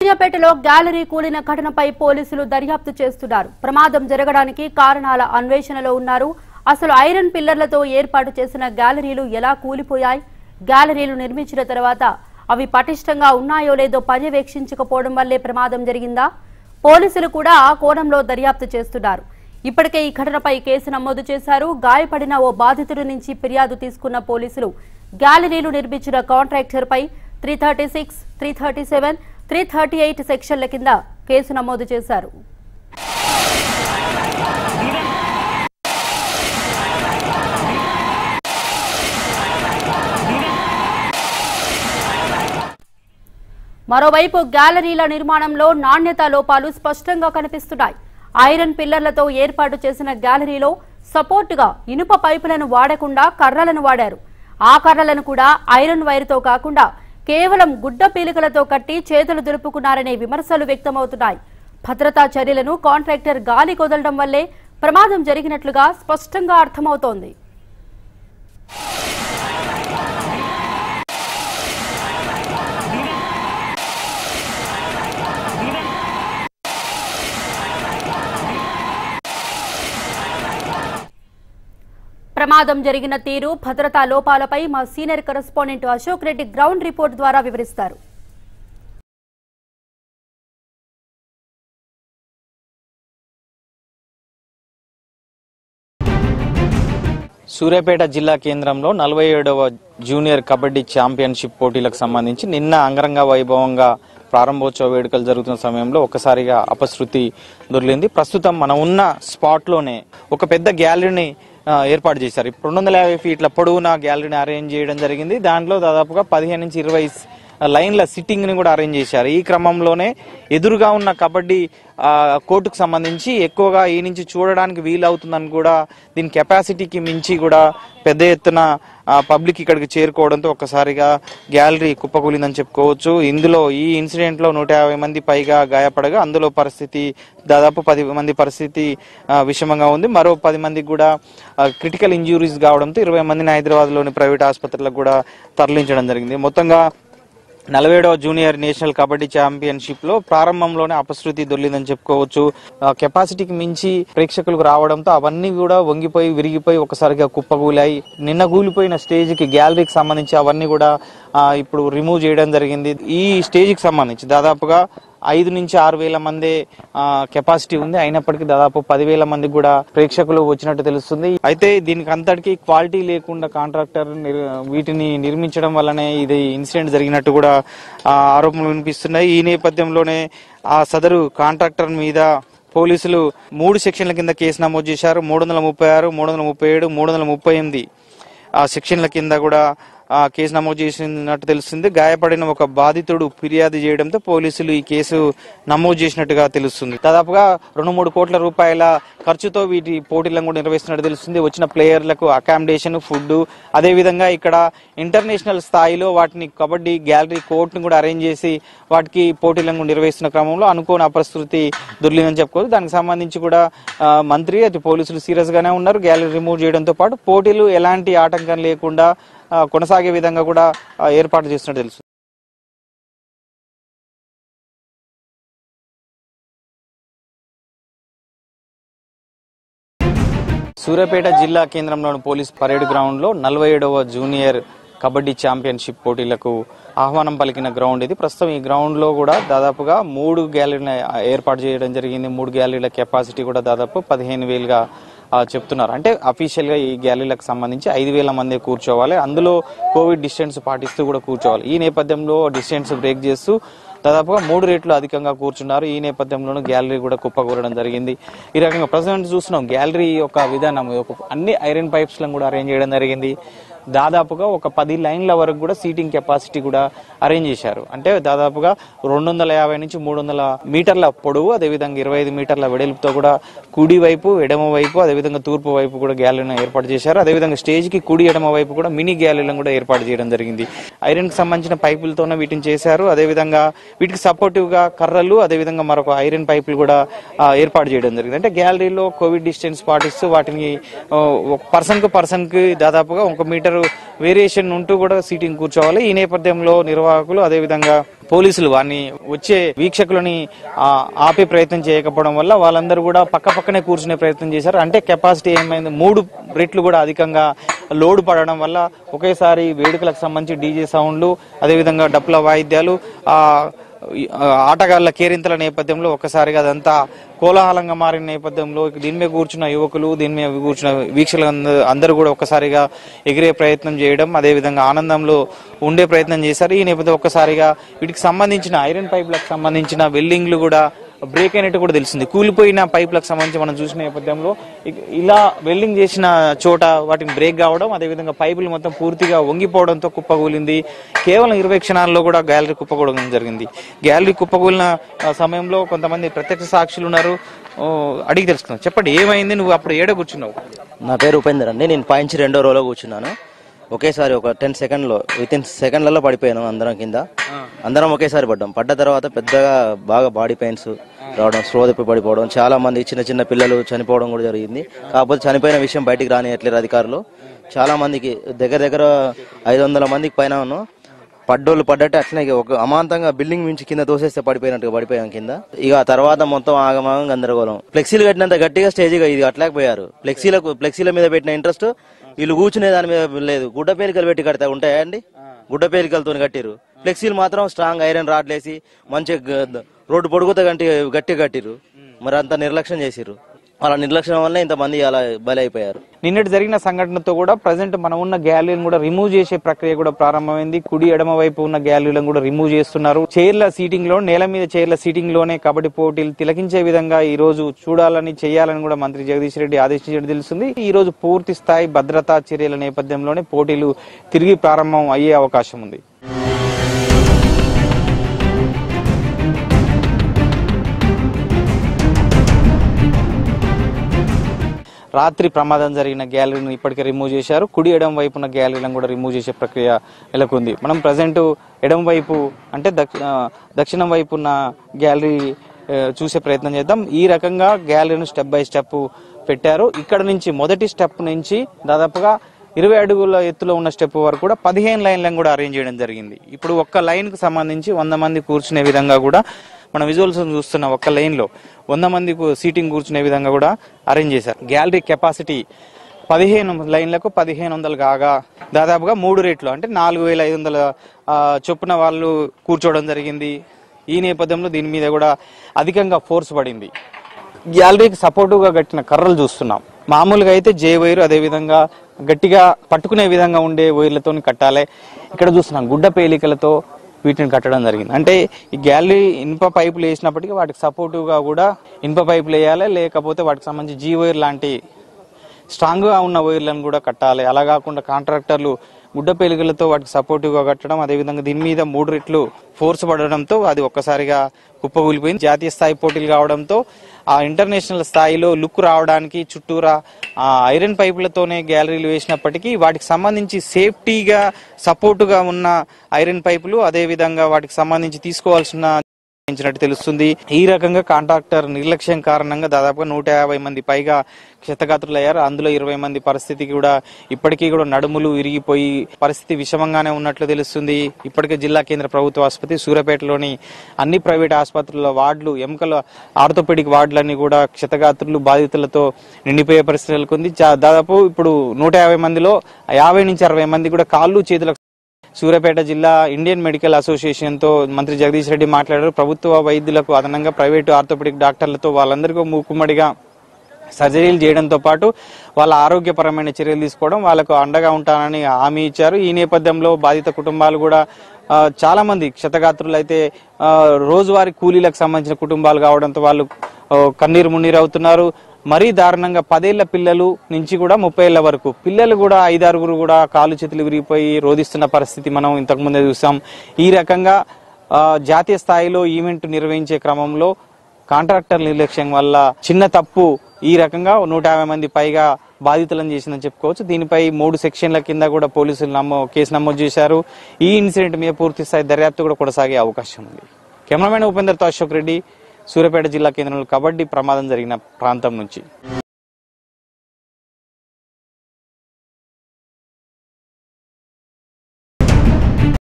సూర్యాపేటలో గ్యాలరీ కూలిన ఘటనపై పోలీసులు దర్యాప్తు చేస్తున్నారు ప్రమాదం జరగడానికి కారణాల అన్వేషణలో ఉన్నారు అసలు ఐరన్ పిల్లర్లతో ఏర్పాటు చేసిన గ్యాలరీలు ఎలా కూలిపోయాయి గ్యాలరీలు నిర్మించిన తర్వాత అవి పటిష్టంగా ఉన్నాయో లేదో పర్యవేక్షించకపోవడం వల్లే ప్రమాదం జరిగిందా పోలీసులు కూడా ఆ కోణంలో దర్యాప్తు చేస్తున్నారు ఇప్పటికే ఈ ఘటనపై కేసు నమోదు చేశారు గాయపడిన ఓ బాధితుడి నుంచి ఫిర్యాదు తీసుకున్న పోలీసులు గ్యాలరీలు నిర్మించిన కాంట్రాక్టర్ పై three thirty six three thirty seven three thirty eight సెక్షన్ల కింద కేసు నమోదు చేశారు మరోవైపు గ్యాలరీల నిర్మాణంలో నాణ్యత లోపాలు స్పష్టంగా కనిపిస్తున్నాయి ఐరన్ పిల్లర్లతో ఏర్పాటు చేసిన గ్యాలరీలో సపోర్టుగా ఇనుప పైపులను వాడకుండా కర్రలను వాడారు ఆ కర్రలను కూడా ఐరన్ వైర్తో కాకుండా కేవలం గుడ్డ పీలికలతో కట్టి చేతులు దులుపుకున్నారనే విమర్శలు వ్యక్తమవుతున్నాయి భద్రతా చర్యలను కాంట్రాక్టర్ గాలి కొదలడం వల్లే ప్రమాదం జరిగినట్లుగా స్పష్టంగా అర్థమవుతోంది ప్రమాదం జరిగిన తీరు భద్రతా లోపాలపై మా senior correspondent Ashok Reddy ground report ద్వారా వివరిస్తారు సూర్యాపేట జిల్లా కేంద్రంలో నలభై ఏడవ జూనియర్ కబడ్డీ ఛాంపియన్షిప్ పోటీలకు సంబంధించి నిన్న అంగరంగ వైభవంగా ప్రారంభోత్సవ వేడుకలు జరుగుతున్న సమయంలో ఒకసారిగా అపశృతి దొరికింది ప్రస్తుతం మనం ఉన్న స్పాట్లోనే ఒక పెద్ద గ్యాలరీని ఆ, ఏర్పాటు చేశారు రెండు వందల యాభై ఫీట్ల పొడవున గ్యాలరీని అరేంజ్ చేయడం జరిగింది దాంట్లో దాదాపుగా పదిహేను నుంచి ఇరవై లైన్ల సిట్టింగ్ ని కూడా అరేంజ్ చేశారు ఈ క్రమంలోనే ఎదురుగా ఉన్న కబడ్డీ ఆ, కోర్టుకు సంబంధించి ఎక్కువగా ఈ నుంచి చూడడానికి వీలవుతుందని కూడా దీని కెపాసిటీకి మించి కూడా పెద్ద ఎత్తున పబ్లిక్ ఇక్కడికి చేరుకోవడంతో ఒక్కసారిగా గ్యాలరీ కుప్పకూలిందని చెప్పుకోవచ్చు ఇందులో ఈ ఇన్సిడెంట్ లో నూట యాభై మంది పైగా గాయపడగా అందులో పరిస్థితి దాదాపు పది మంది పరిస్థితి ఆ, విషమంగా ఉంది మరో పది మందికి కూడా క్రిటికల్ ఇంజురీస్ కావడంతో ఇరవై మందిని హైదరాబాద్ లోని ప్రైవేట్ ఆసుపత్రులకు కూడా తరలించడం జరిగింది మొత్తంగా నలభైడవ జూనియర్ నేషనల్ కబడ్డీ ఛాంపియన్షిప్ లో ప్రారంభంలోనే అపశృతి దొర్లిందని చెప్పుకోవచ్చు ఆ, కెపాసిటీకి మించి ప్రేక్షకులకు రావడంతో అవన్నీ కూడా వంగిపోయి విరిగిపోయి ఒకసారిగా కుప్పగూలాయి నిన్న కూలిపోయిన స్టేజ్ కి గ్యాలరీకి సంబంధించి అవన్నీ కూడా ఆ, ఇప్పుడు రిమూవ్ చేయడం జరిగింది ఈ స్టేజ్ కి సంబంధించి దాదాపుగా ఐదు నుంచి ఆరు వేల మంది కెపాసిటీ ఉంది అయినప్పటికీ దాదాపు పదివేల మందికి కూడా ప్రేక్షకులు వచ్చినట్టు తెలుస్తుంది అయితే దీనికి అంతటికి క్వాలిటీ లేకుండా కాంట్రాక్టర్ నిర్- వీటిని నిర్మించడం వల్లనే ఇది ఇన్సిడెంట్ జరిగినట్టు కూడా ఆ, ఆరోపణలు వినిపిస్తున్నాయి ఈ నేపథ్యంలోనే ఆ సదరు కాంట్రాక్టర్ మీద పోలీసులు మూడు సెక్షన్ల కింద కేసు నమోదు చేశారు మూడు వందల ముప్పై ఆరు మూడు వందల ముప్పై ఏడు మూడు వందల ముప్పై ఎనిమిది ఆ సెక్షన్ల కింద కూడా ఆ కేసు నమోదు చేసినట్టు తెలుస్తుంది గాయపడిన ఒక బాధితుడు ఫిర్యాదు చేయడంతో పోలీసులు ఈ కేసు నమోదు చేసినట్టుగా తెలుస్తుంది దాదాపుగా రెండు మూడు కోట్ల రూపాయల ఖర్చుతో వీటి పోటీలను కూడా నిర్వహిస్తున్నట్టు తెలుస్తుంది వచ్చిన ప్లేయర్లకు అకామిడేషన్ ఫుడ్ అదే విధంగా ఇక్కడ ఇంటర్నేషనల్ స్థాయిలో వాటిని కబడ్డీ గ్యాలరీ కోర్టును కూడా అరేంజ్ చేసి వాటికి పోటీలను కూడా నిర్వహిస్తున్న క్రమంలో అనుకోని అపరిస్థితి దొర్లిందని చెప్పుకోవచ్చు దానికి సంబంధించి కూడా ఆ, మంత్రి అటు పోలీసులు సీరియస్ గానే ఉన్నారు గ్యాలరీ రిమూవ్ చేయడంతో పాటు పోటీలు ఎలాంటి ఆటంకం లేకుండా ఆ, కొనసాగే విధంగా కూడా ఆ, ఏర్పాటు చేస్తున్నట్టు తెలుసు సూర్యాపేట జిల్లా కేంద్రంలోని పోలీస్ పరేడ్ గ్రౌండ్ లో నలభై ఏడవ జూనియర్ కబడ్డీ ఛాంపియన్షిప్ పోటీలకు ఆహ్వానం పలికిన గ్రౌండ్ ఇది ప్రస్తుతం ఈ గ్రౌండ్ లో కూడా దాదాపుగా మూడు గ్యాలరీల ఏర్పాటు చేయడం జరిగింది మూడు గ్యాలరీల కెపాసిటీ కూడా దాదాపు పదిహేను వేలుగా ఆ, చెప్తున్నారు అంటే అఫీషియల్ గా ఈ గ్యాలరీలకు సంబంధించి ఐదు వేల మంది కూర్చోవాలి అందులో కోవిడ్ డిస్టెన్స్ పాటిస్తూ కూడా కూర్చోవాలి ఈ నేపథ్యంలో డిస్టెన్స్ బ్రేక్ చేస్తూ దాదాపుగా మూడు రేట్లు అధికంగా కూర్చున్నారు ఈ నేపథ్యంలోనూ గ్యాలరీ కూడా కుప్పకూరడం జరిగింది ఈ రకంగా ప్రజెంట్ చూస్తున్నాం గ్యాలరీ యొక్క విధానం ఒక అన్ని ఐరన్ పైప్స్ లను కూడా అరేంజ్ చేయడం జరిగింది దాదాపుగా ఒక పది లైన్ల వరకు కూడా సీటింగ్ కెపాసిటీ కూడా అరేంజ్ చేశారు అంటే దాదాపుగా రెండు వందల యాభై నుంచి మూడు వందల మీటర్ల పొడవు అదేవిధంగా ఇరవై ఐదు మీటర్ల వెడల్పుతో కూడా కుడి వైపు ఎడమ వైపు అదేవిధంగా తూర్పు వైపు కూడా గ్యాలరీని ఏర్పాటు చేశారు అదేవిధంగా స్టేజ్ కి కుడి ఎడమ వైపు కూడా మినీ గ్యాలరీలను కూడా ఏర్పాటు చేయడం జరిగింది ఐరన్ కి సంబంధించిన పైపులతోనే వీటిని చేశారు అదేవిధంగా వీటికి సపోర్టివ్ గా కర్రలు అదేవిధంగా మరొక ఐరన్ పైపులు కూడా ఆ, ఏర్పాటు చేయడం జరిగింది అంటే గ్యాలరీలో కోవిడ్ డిస్టెన్స్ పాటిస్తూ వాటిని పర్సన్ కు పర్సన్ కి దాదాపుగా ఒక మీటర్ వేరియేషన్ ఉంటూ కూడా సీటింగ్ కూర్చోవాలి ఈ నేపథ్యంలో నిర్వాహకులు అదేవిధంగా పోలీసులు వారిని వచ్చే వీక్షకులని ఆ, ఆపే ప్రయత్నం చేయకపోవడం వల్ల వాళ్ళందరూ కూడా పక్క పక్కనే కూర్చునే ప్రయత్నం చేశారు అంటే కెపాసిటీ ఏమైంది మూడు రెట్లు కూడా అధికంగా లోడ్ పడడం వల్ల ఒకేసారి వేడుకలకు సంబంధించి డీజే సౌండ్లు అదేవిధంగా డప్పుల వాయిద్యాలు ఆ ఈ, ఆ, ఆటగాళ్ల కేరింతల నేపథ్యంలో ఒక్కసారిగా అదంతా కోలాహలంగా మారిన నేపథ్యంలో దీని మీద కూర్చున్న యువకులు దీని మీద కూర్చున్న వీక్షకులు అంద- అందరూ కూడా ఒక్కసారిగా ఎగిరే ప్రయత్నం చేయడం అదేవిధంగా ఆనందంలో ఉండే ప్రయత్నం చేశారు ఈ నేపథ్యంలో ఒక్కసారిగా వీటికి సంబంధించిన ఐరన్ పైపులకు సంబంధించిన వెల్డింగ్లు కూడా బ్రేక్ అయినట్టు కూడా తెలిసింది కూలిపోయిన పైపులకు సంబంధించి మనం చూసిన నేపథ్యంలో ఇక- ఇలా వెల్డింగ్ చేసిన చోట వాటిని బ్రేక్ కావడం అదేవిధంగా పైపులు మొత్తం పూర్తిగా వంగిపోవడంతో కుప్పకూలింది కేవలం ఇరవై క్షణాల్లో కూడా గ్యాలరీ కుప్పకూడడం జరిగింది గ్యాలరీ కుప్పకూలిన ఆ, సమయంలో కొంతమంది ప్రత్యక్ష సాక్షులు ఉన్నారు ఓ, అడిగి తెలుసుకుందాం చెప్పండి ఏమైంది నువ్వు అప్పుడు ఏడ కూర్చున్నావు నా పేరు ఉపేందర్ అండి నేను పాయించి రెండో రోలో కూర్చున్నాను ఒకేసారి ఒక టెన్ సెకండ్లో విత్ ఇన్ సెకండ్లలో పడిపోయాను అందరం కింద అందరం ఒకేసారి పడ్డాం పడ్డ తర్వాత పెద్దగా బాగా బాడీ పెయిన్స్ రావడం స్లో తిప్పి పడిపోవడం చాలా మంది చిన్న చిన్న పిల్లలు చనిపోవడం కూడా జరిగింది కాకపోతే చనిపోయిన విషయం బయటికి రానియట్లేరు అధికారులు చాలా మందికి దగ్గర దగ్గర ఐదు వందల మందికి పైన ఉన్నాం పడ్డోళ్ళు పడ్డట్టు అట్లనే ఇక ఒక అమాంతంగా బిల్డింగ్ మించి కింద తోసేస్తే పడిపోయినట్టుగా పడిపోయాం కింద ఇక ఆ తర్వాత మొత్తం ఆగమాగం గందరగోళం ఫ్లెక్సీలు కట్టినంత గట్టిగా స్టేజ్గా ఇది అట్లేకపోయారు ఫ్లెక్సీలకు ఫ్లెక్సీల మీద పెట్టిన ఇంట్రెస్ట్ వీళ్ళు కూర్చునే దాని మీద లేదు గుడ్డ పేలికలు పెట్టి కడితే ఉంటాయా అండి గుడ్డ పేలికలతో కట్టిరు ఫ్లెక్సీలు మాత్రం స్ట్రాంగ్ ఐరన్ రాడ్లేసి మంచిగా గ- రోడ్డు పొడుగుతా గట్టి గట్టిగా కట్టిరు మరి అంత నిర్లక్ష్యం చేసిరు అలా నిర్లక్ష్యం వల్ల ఇంతమంది అలా బలైపోయారు నిన్నటి జరిగిన సంఘటనతో కూడా ప్రజెంట్ మనం ఉన్న గ్యాలరీని కూడా రిమూవ్ చేసే ప్రక్రియ కూడా ప్రారంభమైంది కుడి ఎడమ వైపు ఉన్న గ్యాలరీలను కూడా రిమూవ్ చేస్తున్నారు చైర్ల సీటింగ్ లో నేల మీద చైర్ల సీటింగ్ లోనే కబడ్డీ పోటీలు తిలకించే విధంగా ఈ రోజు చూడాలని చేయాలని కూడా మంత్రి జగదీష్ రెడ్డి ఆదేశించడం తెలుస్తుంది ఈ రోజు పూర్తి స్థాయి భద్రతా చర్యల నేపథ్యంలోనే పోటీలు తిరిగి ప్రారంభం అయ్యే అవకాశం ఉంది రాత్రి ప్రమాదం జరిగిన గ్యాలరీని ఇప్పటికే రిమూవ్ చేశారు కుడి ఎడం వైపున గ్యాలరీలను కూడా రిమూవ్ చేసే ప్రక్రియ నెలకొంది మనం ప్రజెంట్ ఎడం వైపు అంటే దక్ష- ఆ, దక్షిణం వైపు ఉన్న గ్యాలరీ ఆ, చూసే ప్రయత్నం చేద్దాం ఈ రకంగా గ్యాలరీని స్టెప్ బై స్టెప్ పెట్టారు ఇక్కడ నుంచి మొదటి స్టెప్ నుంచి దాదాపుగా ఇరవై అడుగుల ఎత్తులో ఉన్న స్టెప్ వరకు కూడా పదిహేను లైన్లను కూడా అరేంజ్ చేయడం జరిగింది ఇప్పుడు ఒక్క లైన్ కు సంబంధించి వంద మంది కూర్చునే విధంగా కూడా మన విజువల్స్ చూస్తున్న ఒక్క లైన్ లో వంద మంది కు- సీటింగ్ కూర్చునే విధంగా కూడా అరేంజ్ చేశారు గ్యాలరీ కెపాసిటీ పదిహేను లైన్లకు పదిహేను వందలు కాగా దాదాపుగా మూడు రేట్లు అంటే నాలుగు వేల ఐదు వందల ఆ, చొప్పున వాళ్ళు కూర్చోవడం జరిగింది ఈ నేపథ్యంలో దీని మీద కూడా అధికంగా ఫోర్స్ పడింది గ్యాలరీకి సపోర్టుగా కట్టిన కర్రలు చూస్తున్నాం మామూలుగా అయితే జే వైర్ అదే విధంగా గట్టిగా పట్టుకునే విధంగా ఉండే వైర్లతో కట్టాలి ఇక్కడ చూస్తున్నాం గుడ్డ పేలికలతో వీటిని కట్టడం జరిగింది అంటే ఈ గ్యాలరీ ఇనుప పైపులు వేసినప్పటికీ వాటికి సపోర్టివ్గా కూడా ఇనుప పైపులు వేయాలి లేకపోతే వాటికి సంబంధించి జీ వైర్ లాంటి స్ట్రాంగ్ గా ఉన్న వైర్లను కూడా కట్టాలి అలా కాకుండా కాంట్రాక్టర్లు గుడ్డ పేలికలతో వాటికి సపోర్టివ్ గా కట్టడం అదేవిధంగా దీని మీద మూడు రెట్లు ఫోర్స్ పడడంతో అది ఒక్కసారిగా కుప్పకూలిపోయింది జాతీయ స్థాయి పోటీలు కావడంతో ఆ ఇంటర్నేషనల్ స్థాయిలో లుక్ రావడానికి చుట్టూరా ఆ ఐరన్ పైపులతోనే గ్యాలరీలు వేసినప్పటికీ వాటికి సంబంధించి సేఫ్టీగా సపోర్టుగా ఉన్న ఐరన్ పైపులు అదేవిధంగా వాటికి సంబంధించి తీసుకోవాల్సిన ఇచ్చినట్టు తెలుస్తుంది ఈ రకంగా కాంట్రాక్టర్ నిర్లక్ష్యం కారణంగా దాదాపుగా నూట యాభై మంది పైగా క్షతగాత్రులయ్యారు అందులో ఇరవై మంది పరిస్థితి కూడా ఇప్పటికీ కూడా నడుములు విరిగిపోయి పరిస్థితి విషమంగానే ఉన్నట్లు తెలుస్తుంది ఇప్పటికే జిల్లా కేంద్ర ప్రభుత్వ ఆసుపత్రి సూర్యాపేటలోని అన్ని ప్రైవేట్ ఆసుపత్రుల వార్డులు ఎముకల ఆర్థోపెడిక్ వార్డులన్నీ కూడా క్షతగాత్రులు బాధితులతో నిండిపోయే పరిస్థితి నెలకొంది చా- దాదాపు ఇప్పుడు నూట యాభై మందిలో యాభై నుంచి అరవై మంది కూడా కాళ్ళు చేతులకు సూర్యాపేట జిల్లా ఇండియన్ మెడికల్ అసోసియేషన్ తో మంత్రి జగదీష్ రెడ్డి మాట్లాడారు ప్రభుత్వ వైద్యులకు అదనంగా ప్రైవేటు ఆర్థోపెడిక్ డాక్టర్లతో వాళ్ళందరికీ మూకుమ్మడిగా సర్జరీలు చేయడంతో పాటు వాళ్ళ ఆరోగ్యపరమైన చర్యలు తీసుకోవడం వాళ్ళకు అండగా ఉంటానని హామీ ఇచ్చారు ఈ నేపథ్యంలో బాధిత కుటుంబాలు కూడా ఆ, చాలా మంది క్షతగాత్రులు అయితే ఆ, రోజువారీ కూలీలకు సంబంధించిన కుటుంబాలు కావడంతో వాళ్ళు ఆ, కన్నీరు మున్నీరు అవుతున్నారు మరీ దారుణంగా పదేళ్ల పిల్లలు నుంచి కూడా ముప్పై ఏళ్ల వరకు పిల్లలు కూడా ఐదారుగురు కూడా కాలు చేతులు విరిగిపోయి రోధిస్తున్న పరిస్థితి మనం ఇంతకు ముందే చూసాం ఈ రకంగా ఆ, జాతీయ స్థాయిలో ఈవెంట్ నిర్వహించే క్రమంలో కాంట్రాక్టర్ నిర్లక్ష్యం వల్ల చిన్న తప్పు ఈ రకంగా నూట యాభై మంది పైగా బాధితులను చేసిందని చెప్పుకోవచ్చు దీనిపై మూడు సెక్షన్ల కింద కూడా పోలీసులు నమో కేసు నమోదు చేశారు ఈ ఇన్సిడెంట్ మీద పూర్తి స్థాయి దర్యాప్తు కూడా కొనసాగే అవకాశం ఉంది కెమెరామెన్ ఉపేందర్తో అశోక్ రెడ్డి సూర్యాపేట జిల్లా కేంద్రంలో కబడ్డీ ప్రమాదం జరిగిన ప్రాంతం నుంచి